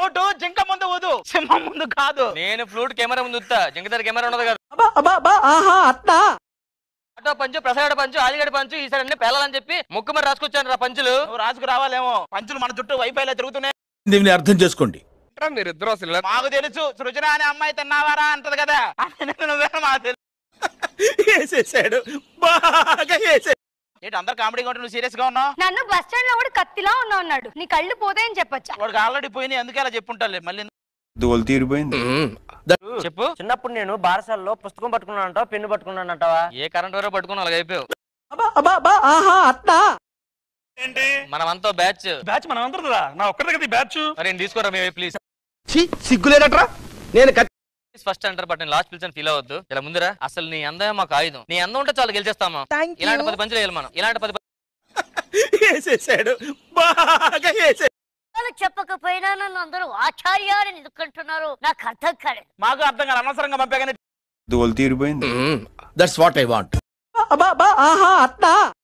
flute జింక ముందు ఊదు సింహం ముందు కాదు నేను ఫ్లూట్ కెమెరా ముందు ఉత్తా జింకదారి కెమెరా ఉండదు కదా అబ్బా అబ్బా అబ్బా ఆహా అట్లా ఆటో పంచు ప్రసాద పంచు ఆదిగడ పంచు ఈసారి అన్ని పేలాలని చెప్పి ముక్కు మరి రాసుకొచ్చాను రా పంచులు నువ్వు రాజుకు రావాలేమో పంచులు మన చుట్టూ వైఫైలో తిరుగుతున్నాయి దీన్ని అర్థం చేసుకోండి మీరిద్దరు అసలు ఇలా మాకు తెలుసు సృజన అనే అమ్మాయి తిన్నావారా అంటది కదా అందుకని నువ్వే మాకు తెలుసు వేసేసాడు బాగా వేసే ఏంటి అందరు కామెడీగా ఉంటే నువ్వు సీరియస్ గా ఉన్నావు నన్ను బస్ స్టాండ్ లో కూడా కత్తిలా ఉన్నా ఉన్నాడు నీ కళ్ళు పోతాయని చెప్పొచ్చా వాడికి ఆల్రెడీ పోయినాయి అందుకే అలా చెప్పుంటాలే మళ్ళీ దోలు తీరిపోయింది చెప్పు చిన్నప్పుడు నేను బారసాలలో పుస్తకం పట్టుకున్నానంటావా పెన్ను పట్టుకున్నానంటావా ఏ కరెంట్ వరకు పట్టుకుని అలాగ అయిపోయావు అబ్బా అబ్బా అబ్బా ఆహా అట్లా మనమంతా బ్యాచ్ బ్యాచ్ మనం అందరం నా ఒక్కడే కదా బ్యాచ్ మరి నేను తీసుకోరా మేము ప్లీజ్ సిగ్గులేదట్రా నేను ఫస్ట్ అంటారు బట్ నేను లాస్ట్ పిలిచాను ఫీల్ అవ్వద్దు ఇలా ముందరా అసలు నీ అందమే మాకు ఆయుధం నీ అందం ఉంటే చాలు గెలిచేస్తాము ఇలాంటి పది పంచులు వేయాలి మనం ఇలాంటి పది వేసేసాడు బాగా వేసే చెప్పకపోయినా నన్ను అందరూ ఆచార్యాలని ఎందుకంటున్నారు నాకు అర్థం కాలేదు మాకు అర్థం కాదు అనవసరంగా పంపే కానీ దోలు తీరిపోయింది దట్స్ వాట్ ఐ వాంట్ అబ్బా అబ్బా ఆహా అట్లా